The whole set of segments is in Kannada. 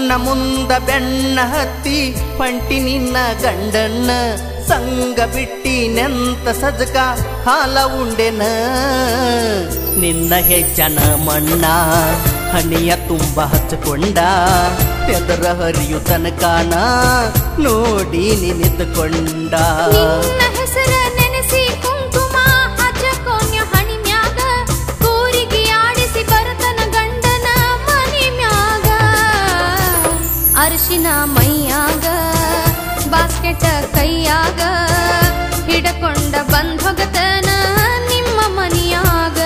ಕಣ್ಣ ಮುಂದ ಬೆಣ್ಣ ಹತ್ತಿ ಪಂಟಿ ನಿನ್ನ ಗಂಡನ್ನ ಸಂಗ ಬಿಟ್ಟಿ ನೆಂತ ಸಜಕ ಹಾಲ ಉಂಡೆನ ನಿನ್ನ ಹೆಜ್ಜನ ಮಣ್ಣ ಹಣಿಯ ತುಂಬ ಹಚ್ಕೊಂಡ ಎದರ ಹರಿಯು ತನಕಾನ ನೋಡಿ ನಿಂತುಕೊಂಡ ನಿನ್ನ ಹೆಸರ ನೆನೆಸಿ ಕುಂಕುಮ ಹಚ್ಚಕೋನ್ಯ ಹಣಿ ಮ್ಯಾಗ ಕೂರಿಗೆ ಆಡಿಸಿ ಬರತನ ಗಂಡನ ಮನಿ ಮ್ಯಾಗ ಅರಿಶಿನ ಮೈಯಾಗ ಬಾಸ್ಕೆಟ್ ಕೈಯಾಗ ಹಿಡಕೊಂಡ ಬಂದ್ ಹೋಗತನ ನಿಮ್ಮ ಮನಿಯಾಗ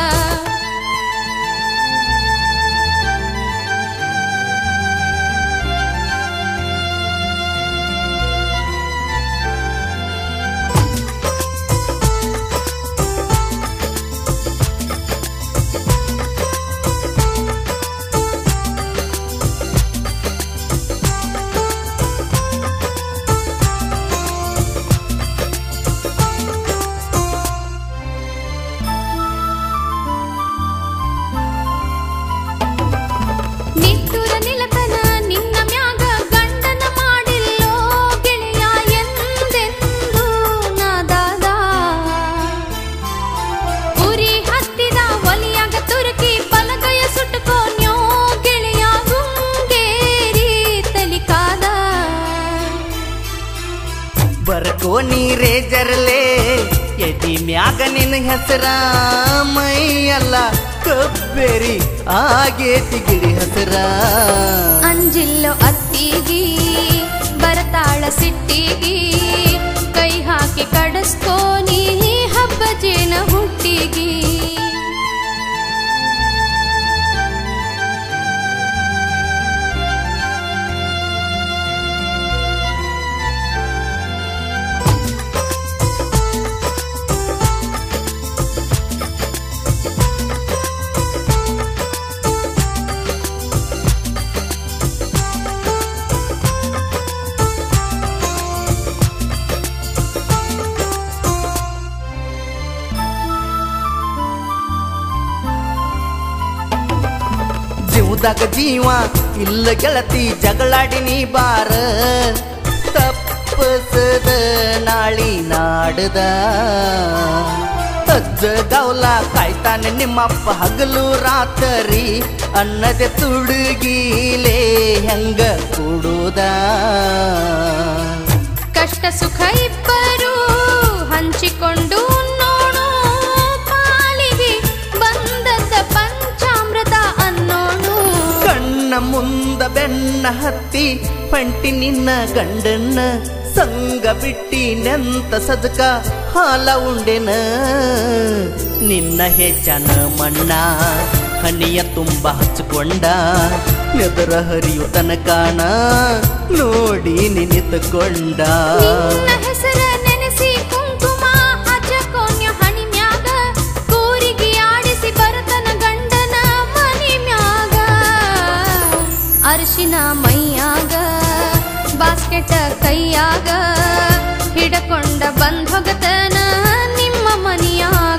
ನಿಟ್ಟುರ ನಿಲತನ ನಿನ್ನ ಮ್ಯಾಗ ಗಂಡನ ಮಾಡಿಲ್ಲೋ ಗೆಳೆಯ ಎಂದೆಂದು ನಾದಾದ ಉರಿ ಹತ್ತಿದ ಒಲಿಯಾಗ ತುರುಕಿ ಬಲಗೈಯ ಸುಟ್ಟುಕೋನ್ಯೋ ಗೆಳೆಯ ಗುಂಗೇರಿ ತಲಿಕಾದ ಬರ್ಕೋ ನೀರೇ ಜರಲೆ ಎದಿ ಮ್ಯಾಗ ನಿನ್ನ ಹೆಸರ ಮೈಯಲ್ಲ ಕಬ್ಬೇರಿ ಆಗೇತಿ ಗಿಡಿ ಹೆಸರ ಅಂಜಿಲ್ಲೋ ಅತ್ತಿಗಿ ಬರತಾಳ ಸಿಟ್ಟಿಗಿ ಕೈ ಹಾಕಿ ಕಡಸ್ಕೋ ನೀ ಹಬ್ಬ ಜೇನ ಹುಟ್ಟಿಗಿ ಜೀವದಾಗ ಜೀವ ಇಲ್ಲ ಗೆಳತಿ ಜಗಳಾಡಿ ನೀ ಬಾರ ತಪ್ಪಸದ ನಾಳಿ ನಾಡದ ಅಜ್ಜ ಗೌಲ ಕಾಯ್ತಾನೆ ನಿಮ್ಮಪ್ಪ ಹಗಲು ರಾತರಿ ಅನ್ನದೆ ತುಡುಗಿಲೇ ಹೆಂಗ ಕೊಡುದ ಕಷ್ಟ ಸುಖ ಇಬ್ಬರು ಹಂಚಿಕೊಂಡು ನೋಡು ಪಾಲಿಗೆ ಬಂದದ್ದ ಪಂಚಾಮೃತ ಅನ್ನೋಣು ಕಣ್ಣ ಮುಂದ ಬೆನ್ನ ಹತ್ತಿ ಪಂಟಿ ನಿನ್ನ ಗಂಡನ್ನ ಸಂಗ ಬಿಟ್ಟಿ ನೆಂತ ಸದಕ ಹಾಲ ಉಂಡೆನ ನಿನ್ನ ಹೆಜ್ಜನ ಮಣ್ಣ ಹನಿಯ ತುಂಬ ಹಚ್ಕೊಂಡ ನೆದರ ಹರಿಯು ತನಕಾನ ನೋಡಿ ನಿಂತುಕೊಂಡ ನಿನ್ನ ಹೆಸರ ನೆನೆಸಿ ಕುಂಕುಮ ಹಚ್ಚಕೋನ್ಯ ಹಣಿ ಮ್ಯಾಗ ಕೂರಿಗೆ ಆಡಿಸಿ ಬರತನ ಗಂಡನ ಮನಿ ಮ್ಯಾಗ ಅರಿಶಿನ ಮೈಯಾಗ ಬಾಸ್ಕೆಟ್ ಕೈಯಾಗ ಹಿಡಕೊಂಡ ಬಂದ್ ಹೋಗತನ ನಿಮ್ಮ ಮನಿಯಾಗ